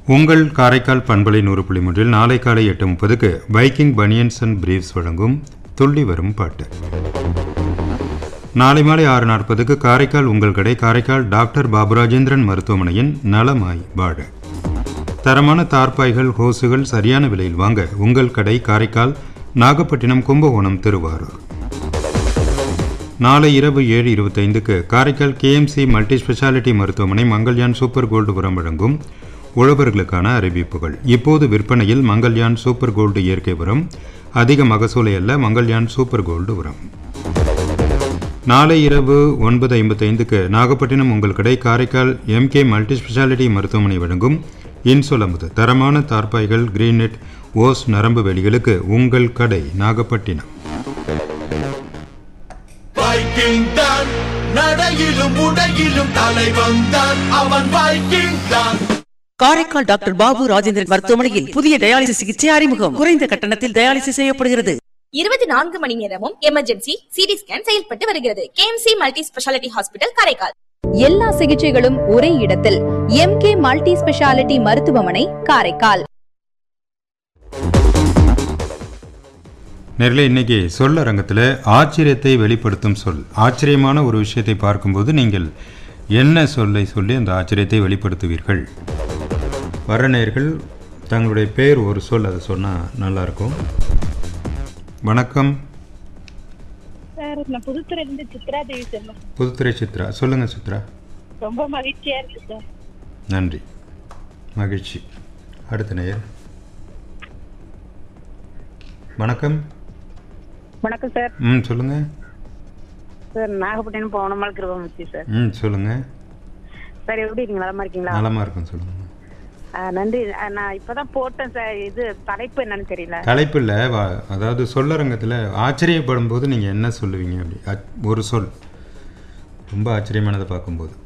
உங்கள் காரைக்கால் பண்பலை நூறு புள்ளி மூன்றில் நாளை காலை எட்டு முப்பதுக்கு பைக்கிங் பனியன்ஸ் அண்ட் பிரீவ்ஸ் வழங்கும் துள்ளி வரும் பாட்டு நாளை மாலை ஆறு நாற்பதுக்கு காரைக்கால் உங்கள் கடை காரைக்கால் டாக்டர் பாபுராஜேந்திரன் மருத்துவமனையின் நலமாய் வாழ தரமான தார்பாய்கள் ஹோசுகள் சரியான விலையில் வாங்க உங்கள் கடை காரைக்கால் நாகப்பட்டினம் கும்பகோணம் திருவாரூர் நாளை இரவு ஏழு இருபத்தைந்துக்கு காரைக்கால் கேஎம்சி மல்டி ஸ்பெஷாலிட்டி மருத்துவமனை மங்கள்யான் சூப்பர் கோல்டு உரம் வழங்கும் உழவர்களுக்கான அறிவிப்புகள் இப்போது விற்பனையில் மங்கள்யான் சூப்பர் கோல்டு இயற்கை உரம் அதிக மகசூலை அல்ல மங்கள்யான் சூப்பர் கோல்டு உரம் நாளை இரவு ஒன்பது ஐம்பத்தைந்துக்கு நாகப்பட்டினம் உங்கள் கடை காரைக்கால் எம்கே மல்டி ஸ்பெஷாலிட்டி மருத்துவமனை வழங்கும் இன்சொலமுது தரமான தார்பாய்கள் கிரீனெட் ஓஸ் நரம்பு வெளிகளுக்கு உங்கள் கடை நாகப்பட்டினம் வைக்கிங் தான் நடையிலும் உடையிலும் தலைவன் தான் அவன் வைக்கிங் தான் காரைக்கால் டாக்டர் பாபு ராஜேந்திரன் மருத்துவமனையில் புதிய டயாலிசிஸ் சிகிச்சை அறிமுகம் குறைந்த கட்டணத்தில் டயாலிசிஸ் செய்யப்படுகிறது இருபத்தி நான்கு மணி நேரமும் எமர்ஜென்சி சிடி ஸ்கேன் செயல்பட்டு வருகிறது KMC multi speciality hospital Karaikal எல்லா சிகிச்சைகளும் ஒரே இடத்தில் எம்கே மல்டி ஸ்பெஷாலிட்டி மருத்துவமனை காரைக்கால் நேரில் இன்னைக்கு சொல் அரங்கத்தில் ஆச்சரியத்தை வெளிப்படுத்தும் சொல் ஆச்சரியமான ஒரு விஷயத்தை பார்க்கும்போது நீங்கள் என்ன சொல்லை சொல்லி அந்த ஆச்சரியத்தை வெளிப்படுத்துவீர்கள் வர நேர்கள் தங்களுடைய பேர் ஒரு சொல் அதை சொன்னால் நல்லாயிருக்கும் வணக்கம் சார் நான் புதுத்துறையிலிருந்து சித்ரா தேவி செல்வம் புதுத்துறை சித்ரா சொல்லுங்கள் சித்ரா ரொம்ப மகிழ்ச்சியா இருக்கு சார் நன்றி மகிழ்ச்சி அடுத்த நேயர் வணக்கம் வணக்கம் சார் ம் சொல்லுங்கள் சார் நாகப்பட்டினம் பவனமால் கிருபமூர்த்தி சார் ம் சொல்லுங்கள் சார் எப்படி இருக்கீங்க நலமா இருக்கீங்களா நலமாக இருக்கும் சொல்லுங்கள் ஆ, நன்றி ஆ, நான் இப்பதான் போட்டேன் சார் இது தலைப்பு என்னன்னு தெரியல தலைப்பில் வா- அதாவது சொல்லரங்கத்தில் ஆச்சரியப்படும் போது நீங்கள் என்ன சொல்லுவீங்க அப்படி அச்- ஒரு சொல் ரொம்ப ஆச்சரியமானதை பார்க்கும்போது